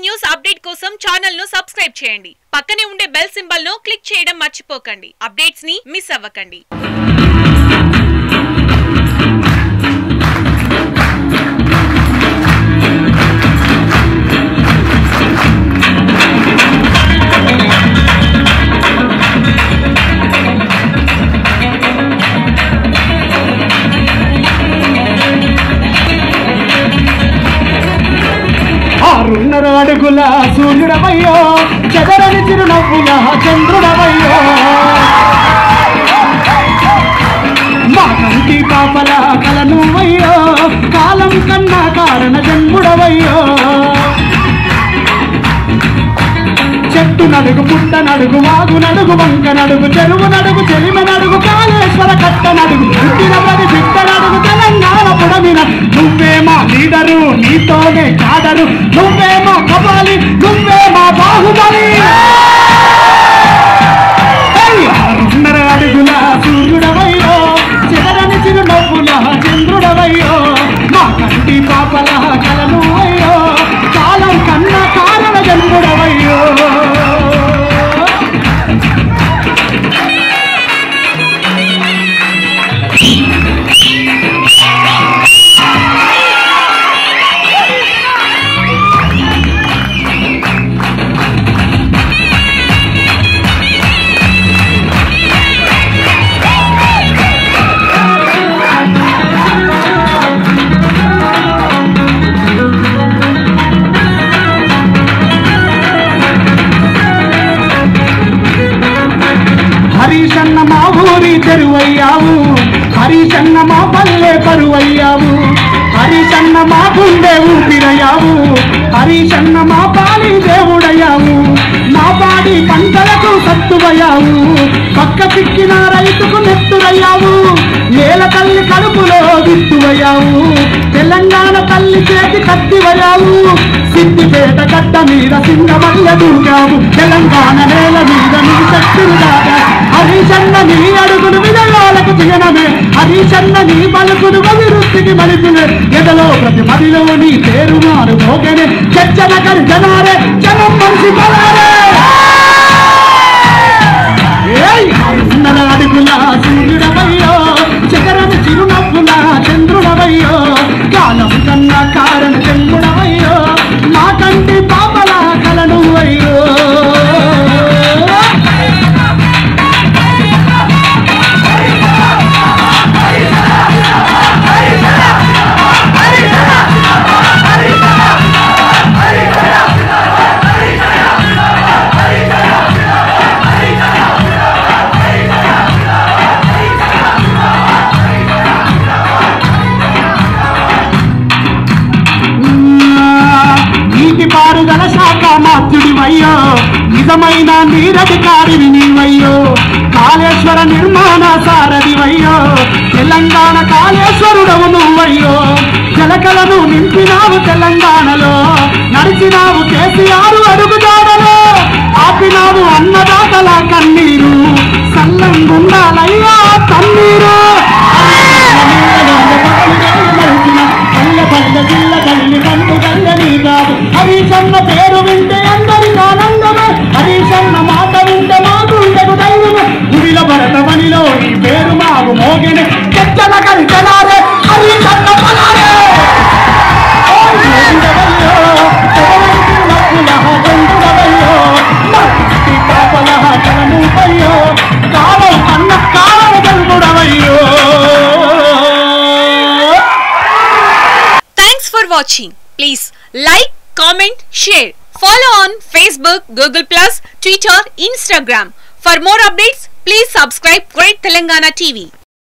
News update కోసం channel ను subscribe చేయండి పక్కనే ఉండే బెల్ సింబల్ ను క్లిక్ చేయడం మర్చిపోకండి అప్డేట్స్ ని మిస్ అవ్వకండి ఆరున్నర అడుగుల సూర్యుడవయ్యో చెదరని చిరునవ్వుల చంద్రుడవయ్యో మా కంటి పాపల కల నువ్వయ్యో కాలం కన్నా కారణ జన్ముడవయ్యో చెట్టు నడుగు పుట్ట నడుగు వాగు నడుగు వంక నడుగు చెరువు నడుగు చెలిమ నడుగు కాళేశ్వర కట్ట నడుగు పుట్టిన ప్రతి బిడ్డ నడుగు తెలంగాణ పుడమిన నువ్వే మా లీడరు నీతోనే కాడరు నువ్వే మా కపాలి నువ్వే మా బాహుబలి ఏయ్! ఆరున్నర అడుగుల సూర్యుడవయ్యో చెదరని చిరునవ్వుల చంద్రుడవయ్యో మా కంటి పాపల కలను అయ్యో కాలం కన్నా కారణ జన్ముడవయ్యో హరీషన్న మా ఊరి తెరువయ్యావు హరీషన్న మా పల్లె పరువయ్యావు హరీషన్న మా గుండె ఊపిరయ్యావు హరీషన్న మా పాలి దేవుడయ్యావు మా పాడి పంటలకు సత్తువయ్యావు పక్క చిక్కిన రైతుకు నెత్తురయ్యావు నేల తల్లి కడుపులో విత్తువయ్యావు తెలంగాణ తల్లి చేతి కత్తివయ్యావు సిద్దిపేట గడ్డ మీద సింగమల్ల దూకావు తెలంగాణ నేల మీద నీ శక్తులు దాగా హరీశన్న నీ అడుగులు విజయాలకు చిహ్నమే హరీశన్న నీ పలుకులు అభివృద్ధికి మలిపినే ఎదలో ప్రతి మదిలో నీ పేరు మారు మోగనే చర్చన కరి జనారే జనం మనిషి బలారే ఏయ్! ఆరున్నర అడుగుల సూర్యుడవయ్యో చకరని చిరునవ్వుల చంద్రుడవయ్యో కాలం కన్నా కారణ చంద్రుడవయ్యో మా కంటి పాపల కలను అయ్యో నీటి పారుదల శాఖ మాత్రుడివయ్యో నిజమైన నీరధికారివి నీవయ్యో కాళేశ్వర నిర్మాణ సారథివయ్యో తెలంగాణ కాళేశ్వరుడవు నువ్వయ్యో జలకలను నింపినావు తెలంగాణలో నడిచినావు కేసీఆర్ అడుగుజాడలో ఆపినావు అన్నదాతల కన్నీరు సల్లంగుండాలయ్యా కన్నీరు పల్లె పల్లె పిల్ల తల్లి కంటు తల్లని కాదు హరీశన్న పేరు వింటే అందరికి ఆనందమే హరీశన్న మాట వింటే మాకు ఉండదు ధైర్యమే గుడిల భరతమణిలో ఈ పేరు మాకు మోగిన చచ్చల కలిసలారే హరీశన్న పలారే ఓ దేవుడవయ్యో, ఎవరైతే నవ్వుల బంధువయ్యో, నా ఇంటి పాపల కలనుపయ్యో, కాలం అన్న కాలం బంధుడవయ్యో Thanks for watching. Please like, comment, share. Follow on Facebook, Google Plus, Twitter, Instagram. For more updates, please subscribe Great Telangana TV.